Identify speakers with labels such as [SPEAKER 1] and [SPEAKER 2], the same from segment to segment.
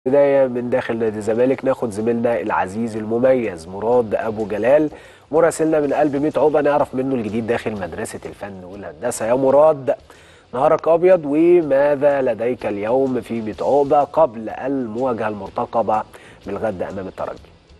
[SPEAKER 1] بداية من داخل نادي الزمالك ناخد زميلنا العزيز المميز مراد أبو جلال مراسلنا من قلب 100 عقبة نعرف منه الجديد داخل مدرسة الفن والهندسة يا مراد نهارك أبيض وماذا لديك اليوم في 100 عقبة قبل المواجهة المرتقبة بالغد أمام الترجي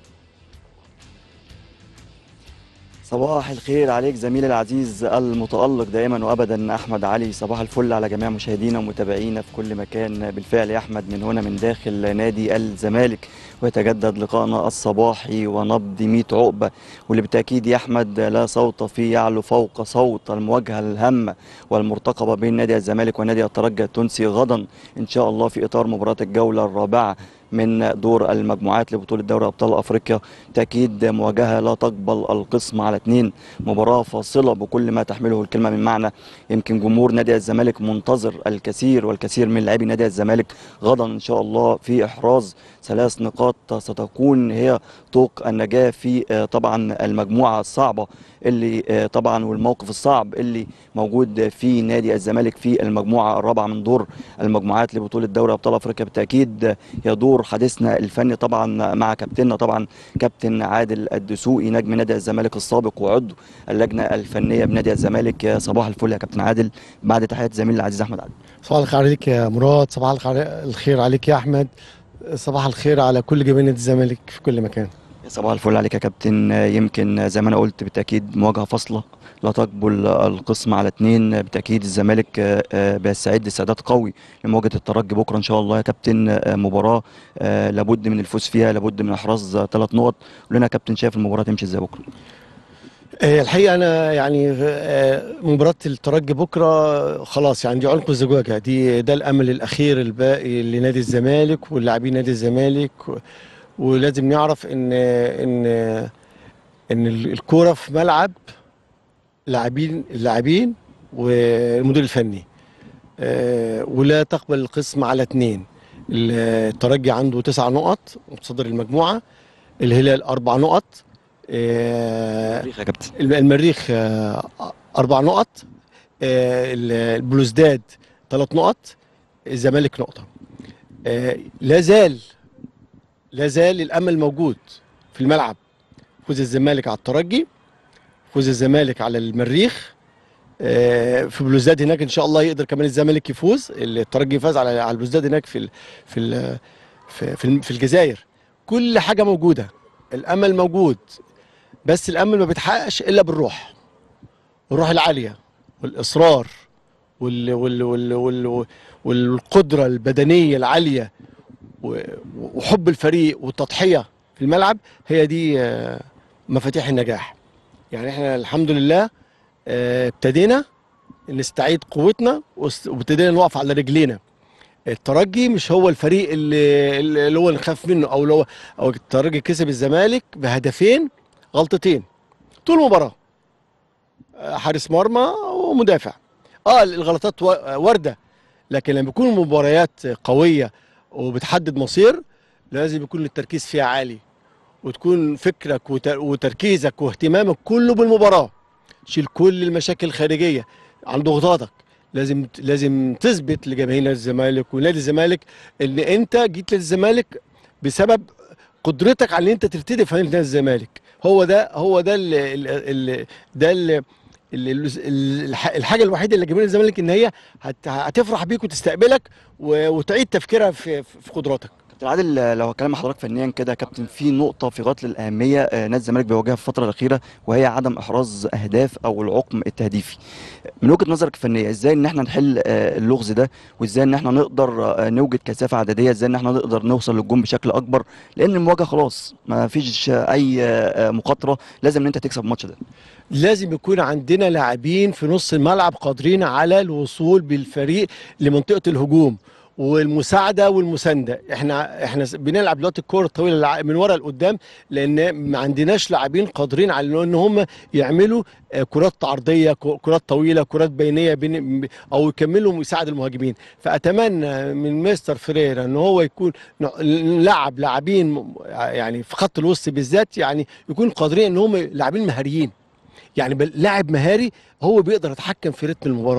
[SPEAKER 2] صباح الخير عليك زميلي العزيز المتألق دائما وابدا احمد علي صباح الفل على جميع مشاهدينا ومتابعينا في كل مكان بالفعل يا احمد من هنا من داخل نادي الزمالك ويتجدد لقائنا الصباحي ونبض 100 عقبه واللي بالتاكيد يا احمد لا صوت فيه يعلو فوق صوت المواجهه الهامه والمرتقبه بين نادي الزمالك ونادي الترجي التونسي غدا ان شاء الله في اطار مباراه الجوله الرابعه من دور المجموعات لبطولة دوري أبطال أفريقيا تأكيد مواجهة لا تقبل القسم على اثنين مباراة فاصلة بكل ما تحمله الكلمة من معنى يمكن جمهور نادي الزمالك منتظر الكثير والكثير من لاعبي نادي الزمالك غدا إن شاء الله في إحراز ثلاث نقاط ستكون هي طوق النجاة في طبعا المجموعة الصعبة اللي طبعا والموقف الصعب اللي موجود في نادي الزمالك في المجموعة الرابعة من دور المجموعات لبطولة دوري أبطال أفريقيا بالتأكيد يدور حديثنا الفني طبعا مع كابتننا طبعا كابتن عادل الدسوقي نجم نادي الزمالك السابق وعضو اللجنة الفنية بنادي الزمالك صباح الفل يا كابتن عادل بعد تحية زميلي العزيز أحمد عادل
[SPEAKER 3] صباح الخير عليك يا مراد صباح الخير عليك يا أحمد صباح الخير على كل جماهير نادي الزمالك في كل مكان
[SPEAKER 2] صباح الفل عليك يا كابتن يمكن زي ما انا قلت بالتاكيد مواجهه فاصله لا تقبل القسم على اثنين بالتاكيد الزمالك بيستعد استعداد قوي لمواجهه الترجي بكره ان شاء الله يا كابتن مباراه لابد من الفوز فيها لابد من احراز ثلاث نقط قول لنا يا كابتن شايف المباراه تمشي ازاي بكره
[SPEAKER 3] الحقيقه انا يعني مباراه الترجي بكره خلاص يعني دي عنق الزجاجه دي ده الامل الاخير الباقي لنادي الزمالك واللاعبين نادي الزمالك ولازم نعرف ان ان ان الكوره في ملعب لاعبين اللاعبين والمدير الفني ولا تقبل القسم على اثنين الترجي عنده تسع نقط متصدر المجموعه الهلال اربع نقط
[SPEAKER 2] المريخ يا كابتن
[SPEAKER 3] المريخ اربع نقط البلوزداد ثلاث نقط الزمالك نقطه لا زال لا زال الامل موجود في الملعب فوز الزمالك على الترجي فوز الزمالك على المريخ في بلوزداد هناك ان شاء الله يقدر كمان الزمالك يفوز الترجي فاز على على البلوزداد هناك في ال في ال في, في, في الجزائر كل حاجه موجوده الامل موجود بس الامل ما بيتحققش الا بالروح الروح العاليه والاصرار وال وال وال وال والقدره البدنيه العاليه وحب الفريق والتضحيه في الملعب هي دي مفاتيح النجاح يعني احنا الحمد لله ابتدينا نستعيد قوتنا وابتدينا نقف على رجلينا الترجي مش هو الفريق اللي اللي هو نخاف منه او لو او الترجي كسب الزمالك بهدفين غلطتين طول المباراه حارس مرمى ومدافع اه الغلطات وارده لكن لما يكون مباريات قويه وبتحدد مصير لازم يكون التركيز فيها عالي وتكون فكرك وتركيزك واهتمامك كله بالمباراه شيل كل المشاكل الخارجيه عن ضغوطاتك لازم لازم تثبت لجماهير نادي الزمالك ونادي الزمالك ان انت جيت للزمالك بسبب قدرتك على ان انت ترتدي في نادي الزمالك هو ده هو ده ال ده ال الحاجه الوحيده اللي جماهير الزمالك ان هي هتفرح بيك وتستقبلك وتعيد تفكيرها في في قدراتك
[SPEAKER 2] كابتن عادل لو هكلم حضرتك فنيا كده يا كابتن في نقطه في غايه الاهميه نادي الزمالك بيواجهها في الفتره الاخيره وهي عدم احراز اهداف او العقم التهديفي من وجهه نظرك الفنيه ازاي ان احنا نحل اللغز ده وازاي ان احنا نقدر نوجد كثافه عدديه ازاي ان احنا نقدر نوصل للجون بشكل اكبر لان المواجهه خلاص ما فيش اي مخاطره لازم ان انت تكسب الماتش ده
[SPEAKER 3] لازم يكون عندنا لاعبين في نص الملعب قادرين على الوصول بالفريق لمنطقه الهجوم والمساعده والمسانده احنا احنا بنلعب دلوقتي الكوره الطويله من ورا لقدام لان ما عندناش لاعبين قادرين على ان هم يعملوا كرات عرضيه كرات طويله كرات بينيه بين او يكملوا يساعد المهاجمين فاتمنى من مستر فريرا ان هو يكون لعب لاعبين يعني في خط الوسط بالذات يعني يكون قادرين ان هم لاعبين مهاريين يعني لاعب مهاري هو بيقدر يتحكم في رتم المباراه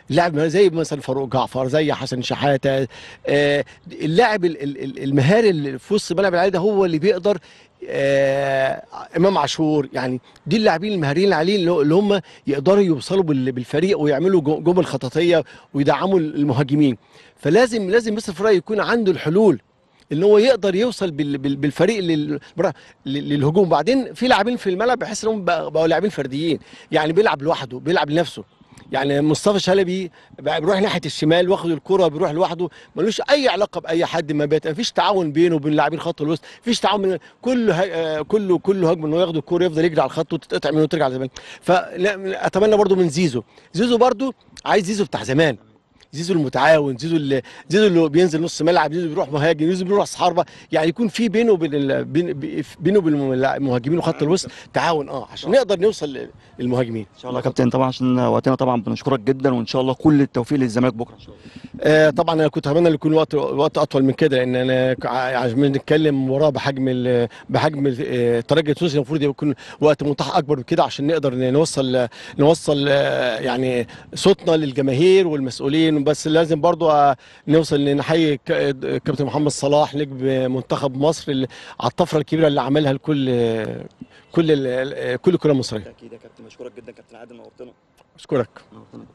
[SPEAKER 3] اللاعب زي مثلا فاروق جعفر زي حسن شحاته آه، اللاعب ال- ال- ال- المهاري اللي في وسط ملعب العالي ده هو اللي بيقدر آه، امام عاشور يعني دي اللاعبين المهاريين اللي عليه اللي هو- اللي هم يقدروا يوصلوا بال- بالفريق ويعملوا جو- جمل خططيه ويدعموا المهاجمين فلازم لازم مستر فراي يكون عنده الحلول ان هو يقدر يوصل بال- بال- بالفريق لل- برا- لل- للهجوم بعدين في لاعبين في الملعب بحس انهم بقى- بقوا لاعبين فرديين يعني بيلعب لوحده بيلعب لنفسه يعني مصطفى شلبي بقى بيروح ناحيه الشمال واخد الكره بيروح لوحده ملوش اي علاقه باي حد ما بيت مفيش تعاون بينه وبين لاعبين خط الوسط مفيش تعاون من كل ه... آه، كله كله هجم انه ياخد الكوره يفضل يجري على الخط وتتقطع منه وترجع لزمان فاتمنى برضو من زيزو زيزو برضو عايز زيزو بتاع زمان زيزو المتعاون زيزو اللي زيزو اللي بينزل نص ملعب زيزو بيروح مهاجم زيزو بيروح راس حربه يعني يكون في بينه وبين ال... بين... بينه وبين المهاجمين وخط الوسط تعاون اه عشان نقدر نوصل للمهاجمين
[SPEAKER 2] ان شاء الله يا كابتن طبعا عشان وقتنا طبعا بنشكرك جدا وان شاء الله كل التوفيق للزمالك بكره ان شاء الله
[SPEAKER 3] آه طبعا انا كنت اتمنى ان يكون وقت وقت اطول من كده لان انا ك- عشان بنتكلم وراه بحجم ال- بحجم ال- آه، الترجي التونسي المفروض يكون وقت متاح اكبر من كده عشان نقدر نوصل نوصل آه، يعني صوتنا للجماهير والمسؤولين بس لازم برضو آه، نوصل نحيي ك- آه، كابتن محمد صلاح نجم منتخب مصر اللي- على الطفره الكبيره اللي عملها لكل آه، كل ال- آه، كل الكره المصريه
[SPEAKER 2] اكيد يا كابتن بشكرك جدا كابتن عادل نورتنا
[SPEAKER 3] اشكرك
[SPEAKER 2] نورتنا